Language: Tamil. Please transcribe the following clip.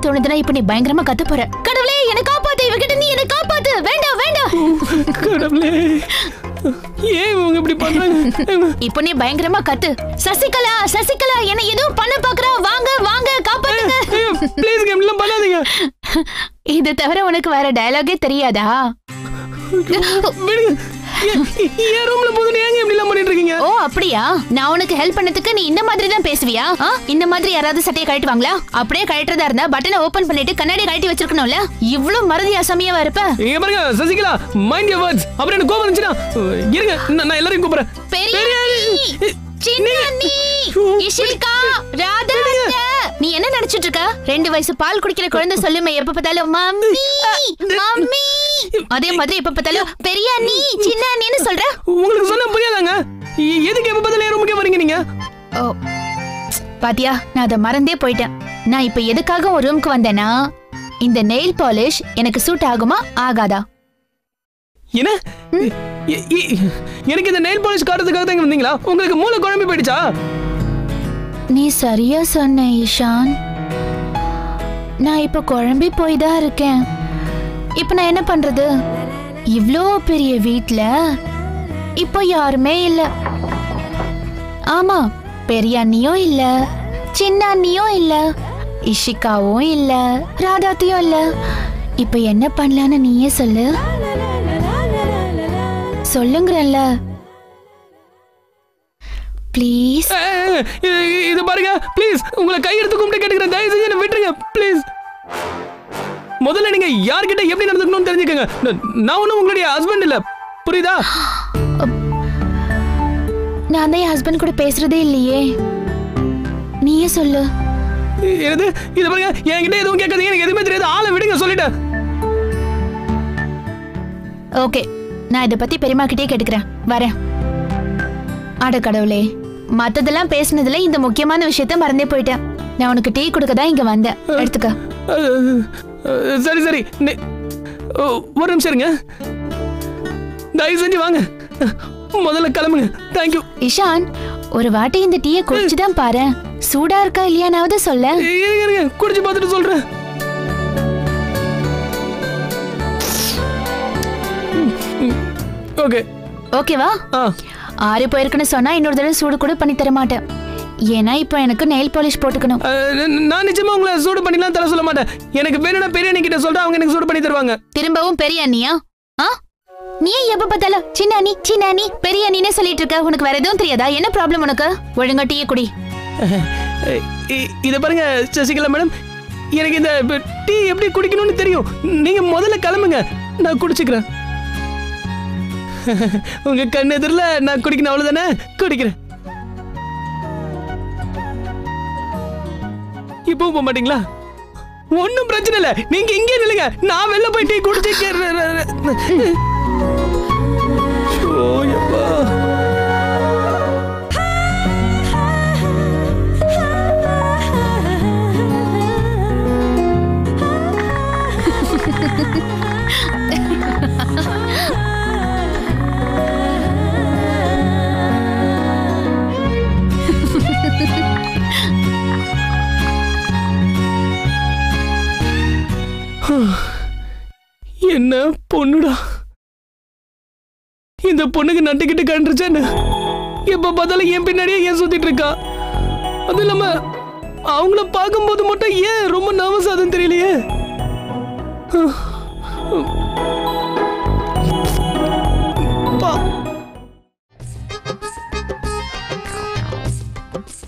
தோணுதுன்னா இப்ப நீ பயங்கரமா கத்த போற கடவுளே என்ன காப்பாத்து இவகிட்ட நீ என்ன காப்பாத்து வேண்டாம் வேண்டாம் கடவுளே ஏன் இவங்க இப்படி பண்றாங்க இப்ப நீ பயங்கரமா கத்து சசிகலா சசிகலா என்ன எதுவும் பண்ண பாக்குறா வாங்க வாங்க காப்பாத்துங்க ப்ளீஸ் இப்படிலாம் பண்ணாதீங்க இது தவிர உனக்கு வேற டயலாகே தெரியாதா விடுங்க என் என் ரூம்ல போது ஏங்க இப்படிலாம் பண்ணிட்டு இருக்கீங்க ஓ அப்படியா நான் உனக்கு ஹெல்ப் பண்ணதுக்கு நீ இந்த மாதிரி தான் பேசுவியா ஆ? இந்த மாதிரி யாராவது சட்டையை கழட்டுவாங்களா அப்படியே கழட்டுறதா இருந்தா பட்டனை ஓபன் பண்ணிட்டு கண்ணாடி கழட்டி வச்சிருக்கணும்ல இவ்ளோ மறதி அசமியாவா இருப்ப இங்க பாருங்க சசிகலா மைண்ட் யுவர் வேர்ட்ஸ் அப்புறம் எனக்கு கோபம் வந்துச்சுன்னா இருங்க நான் நான் எல்லாரையும் கூப்பிடுறேன் பெரிய அண்ணி, சின்ன அண்ணி, இஷிகா, ராதா அத்தை. நீ என்ன நினைச்சிட்டு இருக்க ரெண்டு வயசு பால் குடிக்கிற குழந்தை சொல்லுமே எப்ப பார்த்தாலும் மம்மி மம்மி அதே மாதிரி எப்ப பார்த்தாலும் பெரிய அண்ணி சின்ன அண்ணின்னு சொல்ற உங்களுக்கு சொன்னா புரியாதாங்க எ- எதுக்கு எப்ப பதில் என் ரூமுக்கே வரீங்க நீங்க ஓ பாத்தியா நான் அதை மறந்தே போயிட்டேன் நான் இப்ப எதுக்காக ஒரு ரூமுக்கு வந்தேனா இந்த நெயில் பாலிஷ் எனக்கு சூட் ஆகுமா ஆகாதா என்ன எ- எ- எனக்கு இந்த நெயில் பாலிஷ் காட்டுறதுக்காக தான் இங்க வந்தீங்களா உங்களுக்கு மூளை குழம்பி போயிடுச்சா நீ சரியா சொன்ன ஈஷான் நான் இப்ப குழம்பி போய் தான் இருக்கேன் இப்ப நான் என்ன பண்றது இவ்ளோ பெரிய வீட்ல இப்போ யாருமே இல்ல ஆமா பெரிய அண்ணியும் இல்ல சின்ன அண்ணியும் இல்ல இஷிகாவும் இல்ல ராதாத்தியும் இல்ல இப்ப என்ன பண்ணலான்னு நீயே சொல்லு சொல்லுங்கறல்ல ப்ளீஸ் ஏய், இ- இது பாருங்க ப்ளீஸ் உங்களை கையெடுத்து கும்பிட்டு கேட்டுக்கிறேன் தயவு செஞ்சு என்ன விட்டுருங்க ப்ளீஸ் முதல்ல நீங்க யார்கிட்ட எப்படி நடந்துக்கணும்னு தெரிஞ்சுக்கங்க ந- நான் ஒன்றும் உங்களுடைய ஹஸ்பண்ட் இல்ல புரியுதா நான் தான் என் ஹஸ்பண்ட் கூட பேசுறதே இல்லையே நீயே சொல்லு எனது இது பாருங்க என்கிட்ட எதுவும் கேட்காதீங்க எனக்கு எதுவுமே தெரியாது ஆளை விடுங்க சொல்லிட்டேன் ஓகே நான் இதை பத்தி பெரியம்மா கிட்டே கேட்டுக்கிறேன் வரேன் அட கடவுளே மத்ததெல்லாம் பேசுனதுல இந்த முக்கியமான விஷயத்த மறந்தே போயிட்டேன் நான் உனக்கு டீ கொடுக்க தான் இங்க வந்தேன் எடுத்துக்க அஹ், அஹ், சரி சரி நெ- ஓ, ஒரு நிமிஷம் இருங்க தயவு செஞ்சு வாங்க முதல்ல கிளம்புங்க தேங்க்யூ இஷான் ஒரு வாட்டி இந்த டீயை குடிச்சு தான் பாரு சூடா இருக்கா இல்லையானாவது சொல்ல இருங்க இருங்க குடிச்சு பார்த்துட்டு சொல்றேன் ஓகே ஓகேவா ஆ ஆறி போயிருக்குன்னு சொன்னா இன்னொரு தடவை சூடு கூட பண்ணி தர மாட்டேன் ஏன்னா இப்போ எனக்கு நெயில் பாலிஷ் போட்டுக்கணும் அஹ், ந- நான் நிச்சயமா உங்களை சூடு பண்ணிலாம் தர சொல்ல மாட்டேன் எனக்கு வேணும்னா பெரிய அண்ணி கிட்ட சொல்றேன் அவங்க எனக்கு சூடு பண்ணி தருவாங்க திரும்பவும் பெரிய அண்ணியா ஆ நீ ஏன் எப்ப பார்த்தாலும் சின்ன அண்ணி சின்ன அண்ணி பெரிய அண்ணினே சொல்லிட்டு இருக்க உனக்கு வேற எதுவும் தெரியாதா என்ன ப்ராப்ளம் உனக்கு ஒழுங்கா டீயை குடி அஹ், இ- இத பாருங்க சசிகலா மேடம் எனக்கு இந்த இப்ப டீ எப்படி குடிக்கணும்னு தெரியும் நீங்க முதல்ல கிளம்புங்க நான் குடிச்சுக்கிறேன் உங்க கண் எதிரில் நான் குடிக்கணும் அவ்வளவுதானே குடிக்கிறேன் இப்போ போக மாட்டீங்களா ஒன்றும் பிரச்சனை இல்லை நீங்க இங்கே நில்லுங்க நான் வெளில போய் டீ குடிச்சு ஐயோ, யப்பா. என்ன பொண்ணுடா இந்த பொண்ணுக்கு நட்டுக்கிட்டு கண்டுருச்சான்னு எப்ப பார்த்தாலும் என் பின்னாடியே ஏன் சுத்திட்டு இருக்கா அதுவும் இல்லாம அவங்கள பார்க்கும்போது மட்டும் ஏன் ரொம்ப நர்வஸ் ஆகுதுன்னு தெரியலையே பா